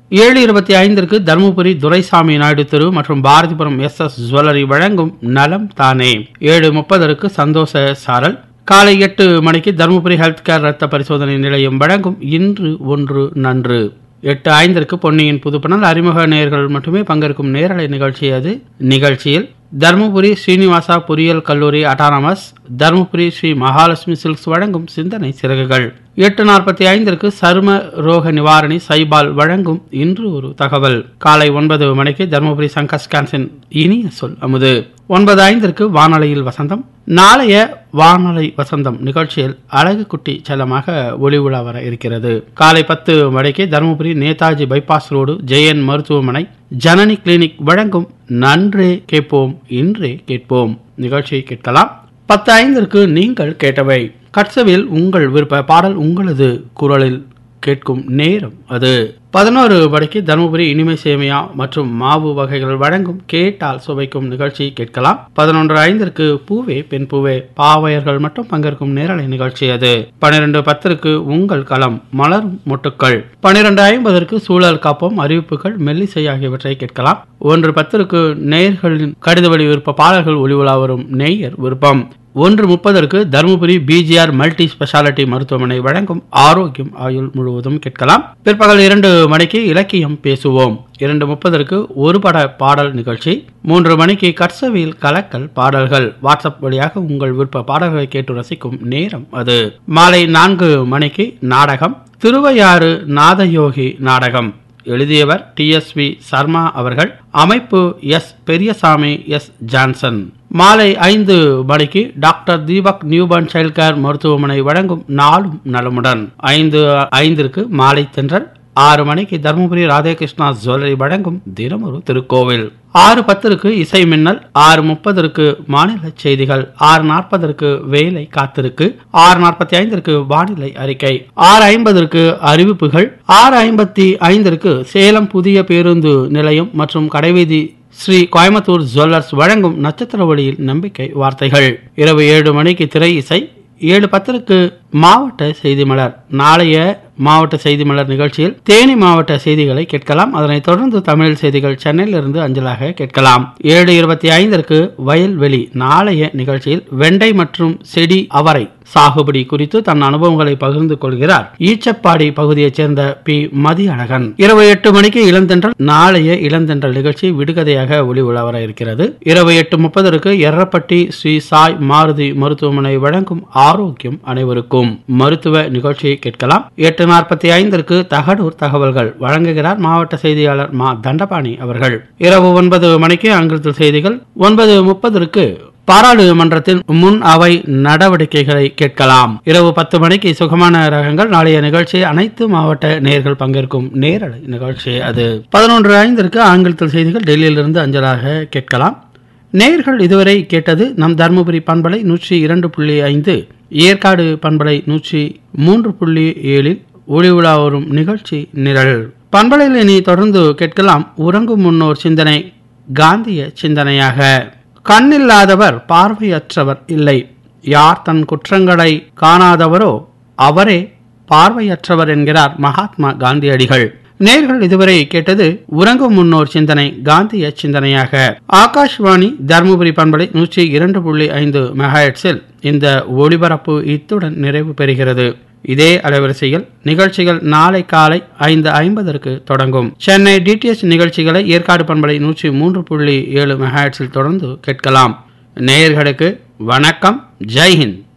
ஏழு இருபத்தி ஐந்திற்கு தருமபுரி துரைசாமி நாயுடு தெரு மற்றும் பாரதிபுரம் எஸ் எஸ் ஜுவல்லரி வழங்கும் நலம் தானே ஏழு முப்பதற்கு சந்தோஷ சாரல் காலை எட்டு மணிக்கு தருமபுரி ஹெல்த் கேர் ரத்த பரிசோதனை நிலையம் வழங்கும் இன்று ஒன்று நன்று எட்டு ஐந்திற்கு பொன்னியின் புதுப்பணல் அறிமுக நேயர்கள் மட்டுமே பங்கேற்கும் நேரலை நிகழ்ச்சி அது நிகழ்ச்சியில் தருமபுரி ஸ்ரீனிவாசா பொறியியல் கல்லூரி அட்டானமஸ் தருமபுரி ஸ்ரீ மகாலட்சுமி சில்க்ஸ் வழங்கும் சிந்தனை சிறகுகள் எட்டு நாற்பத்தி ஐந்திற்கு சரும ரோக நிவாரணி சைபால் வழங்கும் இன்று ஒரு தகவல் காலை ஒன்பது மணிக்கு தருமபுரி சங்கர் ஸ்கான்சின் இனிய சொல் அமுது ஒன்பது ஐந்திற்கு வானொலியில் வசந்தம் நாளைய வானொலி வசந்தம் நிகழ்ச்சியில் அழகு குட்டி செல்லமாக ஒளி உலா வர இருக்கிறது காலை பத்து மணிக்கு தருமபுரி நேதாஜி பைபாஸ் ரோடு ஜெயன் மருத்துவமனை ஜனனி கிளினிக் வழங்கும் நன்றே கேட்போம் இன்றே கேட்போம் நிகழ்ச்சியை கேட்கலாம் பத்து ஐந்திற்கு நீங்கள் கேட்டவை கட்சவில் உங்கள் விருப்ப பாடல் உங்களது குரலில் கேட்கும் நேரம் அது பதினோரு மணிக்கு தருமபுரி இனிமை சேமியா மற்றும் மாவு வகைகள் வழங்கும் கேட்டால் சுவைக்கும் நிகழ்ச்சி கேட்கலாம் பதினொன்று ஐந்திற்கு பூவே பெண் பூவே பாவையர்கள் மட்டும் பங்கேற்கும் நேரலை நிகழ்ச்சி அது பன்னிரண்டு பத்திற்கு உங்கள் களம் மலரும் மொட்டுக்கள் பன்னிரண்டு ஐம்பதற்கு சூழல் காப்போம் அறிவிப்புகள் மெல்லிசை ஆகியவற்றை கேட்கலாம் ஒன்று பத்திற்கு நேயர்களின் கடித வழி விருப்ப பாடல்கள் ஒளிவுலா வரும் நேயர் விருப்பம் ஒன்று முப்பதற்கு தருமபுரி பிஜிஆர் மல்டி ஸ்பெஷாலிட்டி மருத்துவமனை வழங்கும் ஆரோக்கியம் ஆயுள் முழுவதும் கேட்கலாம் பிற்பகல் இரண்டு மணிக்கு இலக்கியம் பேசுவோம் இரண்டு முப்பதற்கு ஒரு பட பாடல் நிகழ்ச்சி மூன்று மணிக்கு கட்சவியில் கலக்கல் பாடல்கள் வாட்ஸ்அப் வழியாக உங்கள் விருப்ப பாடல்களை கேட்டு ரசிக்கும் நேரம் அது மாலை நான்கு மணிக்கு நாடகம் திருவையாறு நாதயோகி நாடகம் எழுதியவர் டி எஸ் வி சர்மா அவர்கள் அமைப்பு எஸ் பெரியசாமி எஸ் ஜான்சன் மாலை ஐந்து மணிக்கு doctor Deepak newborn child care மருத்துவமனை வழங்கும் நாளும் நலமுடன் ஐந்து ஐந்திற்கு மாலை தென்றல் ஆறு மணிக்கு தருமபுரி ராதேகிருஷ்ணா ஜுவல்லரி வழங்கும் தினமொரு திருக்கோவில் ஆறு பத்திற்கு இசை மின்னல் ஆறு முப்பதற்கு மாநில செய்திகள் ஆறு நாற்பதற்கு வேலை காத்திருக்கு ஆறு நாற்பத்தி ஐந்திற்கு வானிலை அறிக்கை ஆறு ஐம்பதற்கு அறிவிப்புகள் ஆறு ஐம்பத்தி ஐந்திற்கு சேலம் புதிய பேருந்து நிலையம் மற்றும் கடைவீதி ஸ்ரீ கோயம்புத்தூர் ஜுவல்லர்ஸ் வழங்கும் நட்சத்திர வழியில் நம்பிக்கை வார்த்தைகள் இரவு ஏழு மணிக்கு திரை இசை ஏழு பத்திற்கு மாவட்ட செய்தி மலர் நாளைய மாவட்ட செய்தி மலர் நிகழ்ச்சியில் தேனி மாவட்ட செய்திகளை கேட்கலாம் அதனைத் தொடர்ந்து தமிழ் செய்திகள் சென்னையிலிருந்து அஞ்சலாக கேட்கலாம் ஏழு இருபத்தி ஐந்திற்கு வயல்வெளி நாளைய நிகழ்ச்சியில் வெண்டை மற்றும் செடி அவரை சாகுபடி குறித்து தன் அனுபவங்களை பகிர்ந்து கொள்கிறார் ஈச்சப்பாடி பகுதியைச் சேர்ந்த பி மதியழகன் இரவு எட்டு மணிக்கு இளந்தென்றல் நாளைய இளந்தென்றல் நிகழ்ச்சி விடுகதையாக ஒளி உலவர இருக்கிறது இரவு எட்டு முப்பதற்கு எர்ரப்பட்டி ஸ்ரீ சாய் மாருதி மருத்துவமனை வழங்கும் ஆரோக்கியம் அனைவருக்கும் மருத்துவ நிகழ்ச்சியை கேட்கலாம் எட்டு நாற்பத்தி ஐந்திற்கு தகடூர் தகவல்கள் வழங்குகிறார் மாவட்ட செய்தியாளர் மா தண்டபாணி அவர்கள் இரவு ஒன்பது மணிக்கு ஆங்கிலத்தில் செய்திகள் ஒன்பது முப்பதற்கு பாராளுமன்றத்தின் முன் அவை நடவடிக்கைகளை கேட்கலாம் இரவு பத்து மணிக்கு சுகமான ரகங்கள் நாளைய நிகழ்ச்சி அனைத்து மாவட்ட நேர்கள் பங்கேற்கும் நேரலை நிகழ்ச்சி அது பதினொன்று ஐந்திற்கு ஆங்கிலத்தில் செய்திகள் டெல்லியிலிருந்து அஞ்சலாக கேட்கலாம் நேர்கள் இதுவரை கேட்டது நம் தருமபுரி பண்பலை நூற்றி இரண்டு புள்ளி ஐந்து ஏற்காடு பண்பலை நூற்றி மூன்று புள்ளி ஏழில் ஒளி உலா வரும் நிகழ்ச்சி நிரல் பண்பலையில் இனி தொடர்ந்து கேட்கலாம் உறங்கும் முன்னோர் சிந்தனை காந்திய சிந்தனையாக கண்ணில்லாதவர் பார்வையற்றவர் இல்லை யார் தன் குற்றங்களை காணாதவரோ அவரே பார்வையற்றவர் என்கிறார் மகாத்மா காந்தியடிகள் நேர்கள் இதுவரை கேட்டது உறங்கும் முன்னோர் சிந்தனை காந்திய சிந்தனையாக ஆகாஷ்வாணி தருமபுரி பண்பலை நூற்றி இரண்டு புள்ளி ஐந்து மெகாஹெட்ஸில் இந்த ஒளிபரப்பு இத்துடன் நிறைவு பெறுகிறது இதே அலைவரிசையில் நிகழ்ச்சிகள் நாளை காலை ஐந்து ஐம்பதற்கு தொடங்கும் சென்னை டிடிஎச் நிகழ்ச்சிகளை ஏற்காடு பண்பலை நூற்றி மூன்று புள்ளி ஏழு மெகாஹெட்ஸில் தொடர்ந்து கேட்கலாம் நேயர்களுக்கு வணக்கம் ஜெய்ஹிந்த்